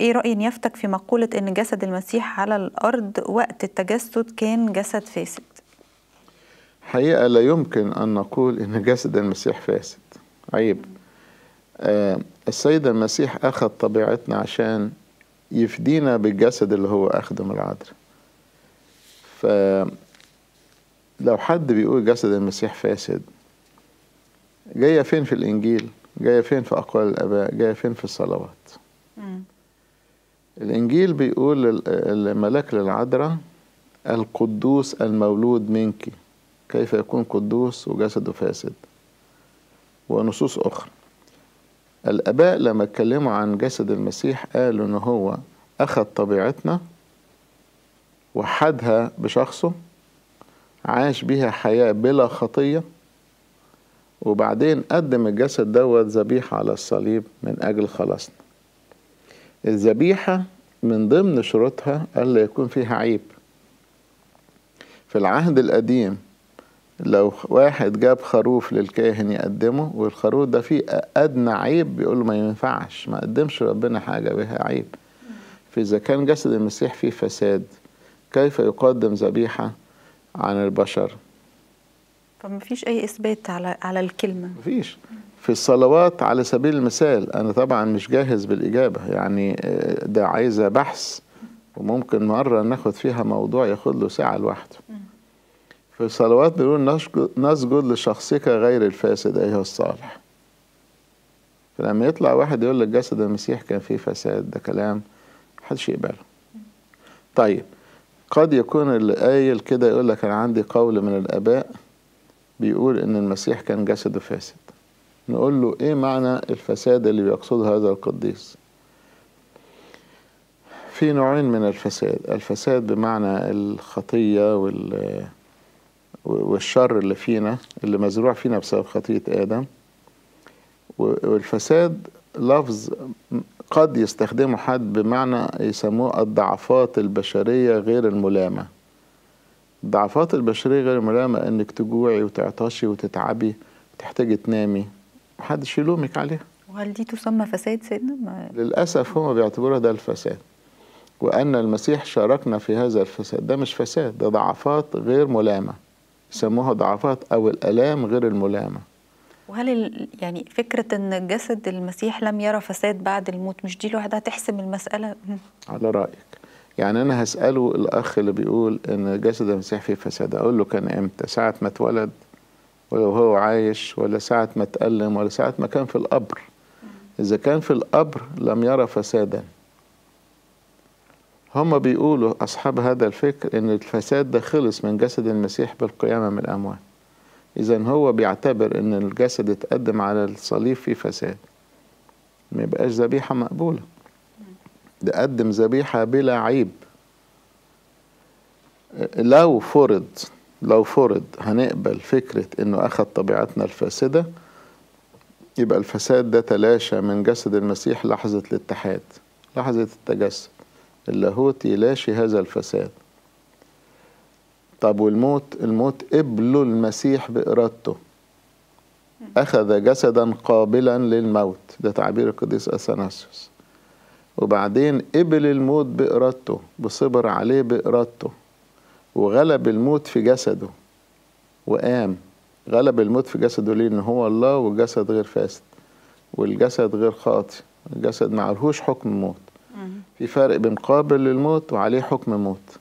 ايه رأي نيافتك في مقولة ان جسد المسيح على الارض وقت التجسد كان جسد فاسد حقيقة لا يمكن أن نقول إن جسد المسيح فاسد عيب آه السيد المسيح أخذ طبيعتنا عشان يفدينا بالجسد اللي هو أخده من العذراء فلو حد بيقول جسد المسيح فاسد جاية فين في الإنجيل جاية فين في أقوال الآباء جاية فين في الصلوات مم. الإنجيل بيقول لل- الملاك للعذراء القدوس المولود منك كيف يكون قدوس وجسده فاسد ونصوص أخرى الآباء لما اتكلموا عن جسد المسيح قالوا إن هو أخذ طبيعتنا وحدها بشخصه عاش بيها حياة بلا خطية وبعدين قدم الجسد دوت ذبيحة على الصليب من أجل خلاصنا الذبيحة من ضمن شروطها ألا يكون فيها عيب في العهد القديم لو واحد جاب خروف للكاهن يقدمه والخروف ده فيه أدنى عيب بيقول له ما ينفعش ما قدمش ربنا حاجة بها عيب فإذا كان جسد المسيح فيه فساد كيف يقدم ذبيحة عن البشر فما فيش اي اثبات على على الكلمة مفيش في الصلوات على سبيل المثال أنا طبعا مش جاهز بالإجابة يعني آه، ده عايزة بحث وممكن مرة ناخد فيها موضوع ياخد له ساعة لوحده في الصلوات بنقول نسجد, نسجد لشخصك غير الفاسد أيها الصالح فلما يطلع واحد يقول لك جسد المسيح كان فيه فساد ده كلام محدش يقبله طيب قد يكون اللي قايل كده يقول لك أنا عندي قول من الآباء بيقول إن المسيح كان جسده فاسد نقول له إيه معنى الفساد اللي بيقصده هذا القديس في نوعين من الفساد الفساد بمعنى الخطية وال والشر اللي فينا اللي مزروع فينا بسبب خطية آدم والفساد لفظ قد يستخدمه حد بمعنى يسموه الضعفات البشرية غير الملامة الضعفات البشرية غير الملامة انك تجوعي وتعطشي وتتعبي وتحتاجي تنامي محدش يلومك عليها وهل دي تسمى فساد سيدنا؟ ما للأسف هم بيعتبروها ده الفساد وأن المسيح شاركنا في هذا الفساد ده مش فساد ده ضعفات غير ملامة يسموها ضعفات أو الآلام غير الملامة وهل ال- يعني فكرة ان جسد المسيح لم يرى فساد بعد الموت مش دي لوحدها تحسم المسألة؟ مم. على رأيك يعني أنا هسأله الأخ اللي بيقول إن جسد المسيح فيه فساد أقول له كان إمتى ساعة ما اتولد ولا وهو عايش ولا ساعة ما اتألم ولا ساعة ما كان في القبر إذا كان في القبر لم يرى فسادا هم بيقولوا أصحاب هذا الفكر إن الفساد ده خلص من جسد المسيح بالقيامة من الأموات إذا هو بيعتبر إن الجسد اتقدم على الصليب فيه فساد ما يبقاش ذبيحة مقبولة ده قدم ذبيحة بلا عيب لو فرض لو فرض هنقبل فكرة إنه أخذ طبيعتنا الفاسدة يبقى الفساد ده تلاشى من جسد المسيح لحظة الاتحاد لحظة التجسد اللاهوت يلاشي هذا الفساد طب والموت الموت قبله المسيح بإرادته أخذ جسدا قابلا للموت ده تعبير القديس أثناسيوس وبعدين قبل الموت بإرادته بصبر عليه بإرادته وغلب الموت في جسده وقام غلب الموت في جسده ليه ان هو الله والجسد غير فاسد والجسد غير خاطئ الجسد معلهوش حكم موت مم. في فرق بين قابل للموت وعليه حكم موت